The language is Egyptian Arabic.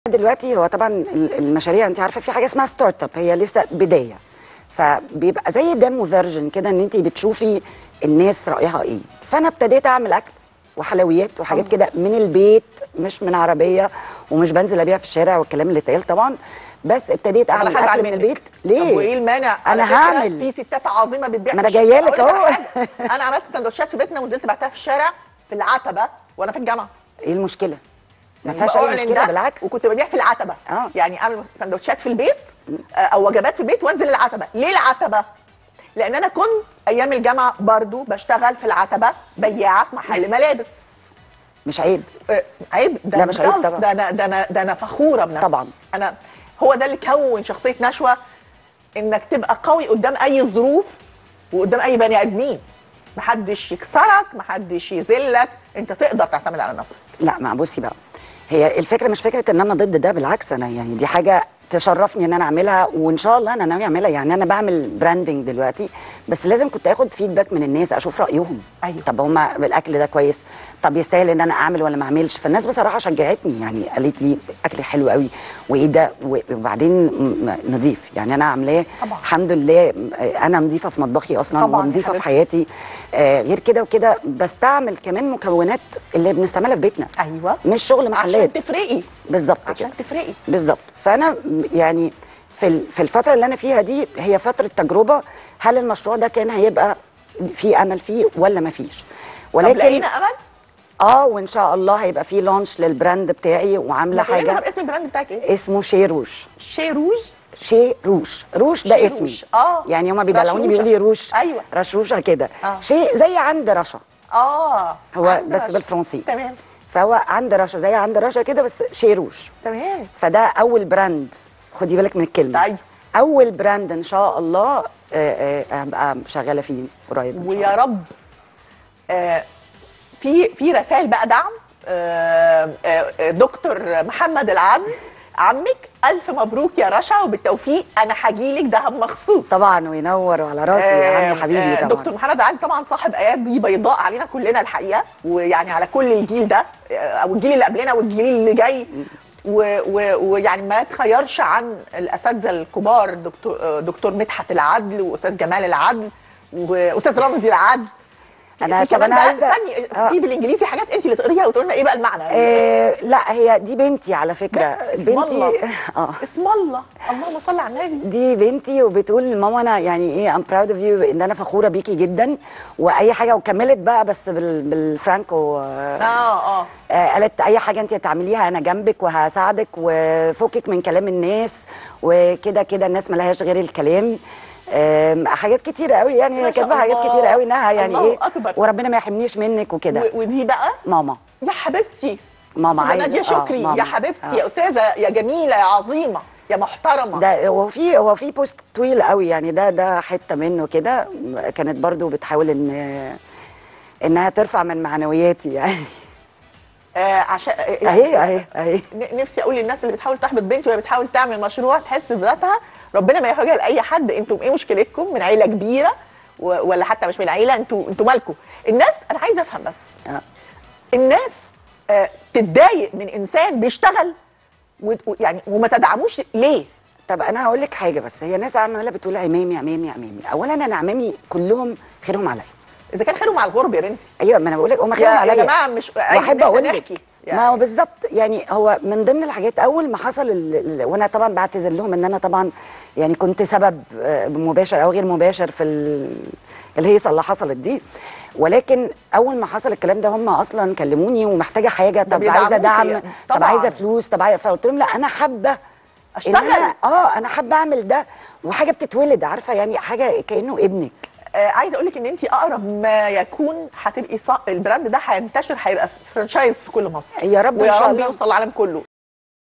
دلوقتي هو طبعا ال- المشاريع انت عارفه في حاجه اسمها ستارت اب هي لسه بدايه فبيبقى زي ديمو فيرجن كده ان انت بتشوفي الناس رايها ايه فانا ابتديت اعمل اكل وحلويات وحاجات كده من البيت مش من عربيه ومش بنزل ابيع في الشارع والكلام اللي اتقال طبعا بس ابتديت انا اعمل هزعل اكل من منك. البيت ليه طب وايه المانع على انا فكرة هعمل في ستات عظيمه بتبيع ما في أنا جاية الشارع. لك أقول أهو. على حاجة. انا عملت سندوتشات في بيتنا ونزلت بعتها في الشارع في العتبه وانا في الجامعه ايه المشكله ما يعني فيهاش اي بأعلن مشكله ده، بالعكس وكنت ببيع في العتبه آه. يعني اعمل سندوتشات في البيت آه، او وجبات في البيت وانزل العتبه ليه العتبه لان انا كنت ايام الجامعه برضو بشتغل في العتبه بياعه في محل ملابس مش عيب آه، عيب ده لا، مش عيب self، طبعا. ده انا ده انا ده انا فخوره بنفسي طبعا. انا هو ده اللي كون شخصيه نشوه انك تبقى قوي قدام اي ظروف وقدام اي بني ادمين محدش يكسرك محدش يذلك انت تقدر تعتمد على نفسك لا ما بصي بقى هي الفكره مش فكره ان انا ضد ده بالعكس انا يعني دي حاجه تشرفني ان انا اعملها وان شاء الله انا ناوي اعملها يعني انا بعمل براندنج دلوقتي بس لازم كنت اخد فيدباك من الناس اشوف رايهم أيوة. طب هما الاكل ده كويس طب يستاهل ان انا اعمل ولا ما اعملش فالناس بصراحه شجعتني يعني قالت لي اكل حلو قوي وايه ده وبعدين م- نضيف يعني انا عاملاه طبعا. الحمد لله انا نظيفه في مطبخي اصلا طبعا يا ونظيفه في حبيبتي. حياتي آه غير كده وكده بستعمل كمان مكونات اللي بنستعملها في بيتنا ايوه مش شغل محلات عشان تفرقي بالظبط كده عشان تفرقي بالظبط فانا م- يعني في ال- في الفتره اللي انا فيها دي هي فتره تجربه هل المشروع ده كان هيبقى في امل فيه ولا ما فيش طب ولكن لقينا امل اه وان شاء الله هيبقى في لانش للبراند بتاعي وعامله ما تقولي لنا طب حاجه اسم البراند بتاعك ايه اسمه شيروش شي روج شي روش روش ده شيروش. اسمي آه. يعني هما بيدلعوني رشروشة. بيقولوا لي روش أيوة. رشروشه كده آه. شيء زي عند رشا اه هو عند بس رشا. بالفرنسي تمام فهو عند رشا زي عند رشا كده بس شيروش تمام فده اول براند خدي بالك من الكلمه أيوة. اول براند ان شاء الله آه، آه، هبقى شغاله فيه قريب إن شاء ويا الله. رب آه، في في رسائل بقى دعم آه، آه، دكتور محمد العدل عمك الف مبروك يا رشا وبالتوفيق انا هجيلك دهب مخصوص طبعا وينور وعلى راسي يا عم آه، حبيبي آه، طبعا دكتور محمد العدل طبعا صاحب ايادي بيضاء علينا كلنا الحقيقه ويعني على كل الجيل ده آه، او الجيل اللي قبلنا والجيل اللي جاي و- و- ويعني ما يتخيرش عن الاساتذه الكبار دكتور آه، دكتور مدحت العدل واستاذ جمال العدل واستاذ رمزي العدل أنا- في طب كمان أنا بقى عايزة- استني آه. في بالانجليزي حاجات انت اللي تقريها وتقول لنا ايه بقى المعنى آه لا هي دي بنتي على فكره اسم بنتي الله. اه اسم الله اللهم صل على النبي دي بنتي وبتقول ماما انا يعني ايه ام براود اوف يو ان انا فخوره بيكي جدا واي حاجه وكملت بقى بس بال بالفرانكو آه اه اه آه، قالت اي حاجه انت تعمليها انا جنبك وهساعدك وفكك من كلام الناس وكده كده الناس ملهاش غير الكلام آم، حاجات كتيره قوي يعني ما هي شاء كاتبه حاجات الله. كتيره قوي انها يعني الله ايه أكبر. وربنا ما يحرمنيش منك وكده و- ودي بقى ماما يا حبيبتي ماما أستاذة عايزة- نادية آه، شكري ماما. يا حبيبتي آه. يا استاذه يا جميله يا عظيمه يا محترمه ده هو في هو في بوست طويل قوي يعني ده ده حته منه كده كانت برضو بتحاول ان انها ترفع من معنوياتي يعني آه عشان آه، اهي اهي اهي ن- نفسي اقول للناس اللي بتحاول تحبط بنتي وهي بتحاول تعمل مشروع تحس بذاتها ربنا ما يحوجها لاي حد انتم ايه مشكلتكم من عيله كبيره و- ولا حتى مش من عيله انتوا انتوا مالكم الناس انا عايزه افهم بس آه. الناس آه تتضايق من انسان بيشتغل وت- و- يعني وما تدعموش ليه طب انا هقول لك حاجه بس هي ناس عماله بتقول عمامي عمامي عمامي اولا انا عمامي كلهم خيرهم عليا اذا كان خيرهم على الغرب يا بنتي ايوه ما انا بقول لك هم خيرهم يا, عليا يا جماعه مش عيب إن واحب إحنا اقول لك نحكي ما هو بالظبط يعني هو من ضمن الحاجات اول ما حصل ال... ال- وانا طبعا بعتذر لهم ان انا طبعا يعني كنت سبب آه، مباشر او غير مباشر في ال... الهيصه اللي حصلت دي ولكن اول ما حصل الكلام ده هم اصلا كلموني ومحتاجه حاجه طب عايزه بيدعموكي دعم يعني. طب طبعاً. عايزه فلوس طب عايزه فقلت لهم لا انا حابه إن أشتغل. أنا اه انا حابه اعمل ده وحاجه بتتولد عارفه يعني حاجه كانه ابنك آه عايزه اقول لك ان انت اقرب ما يكون هتبقي صا... البراند ده هينتشر هيبقى فرانشايز في كل مصر يا رب إن ويا شاء رب الله. يوصل العالم كله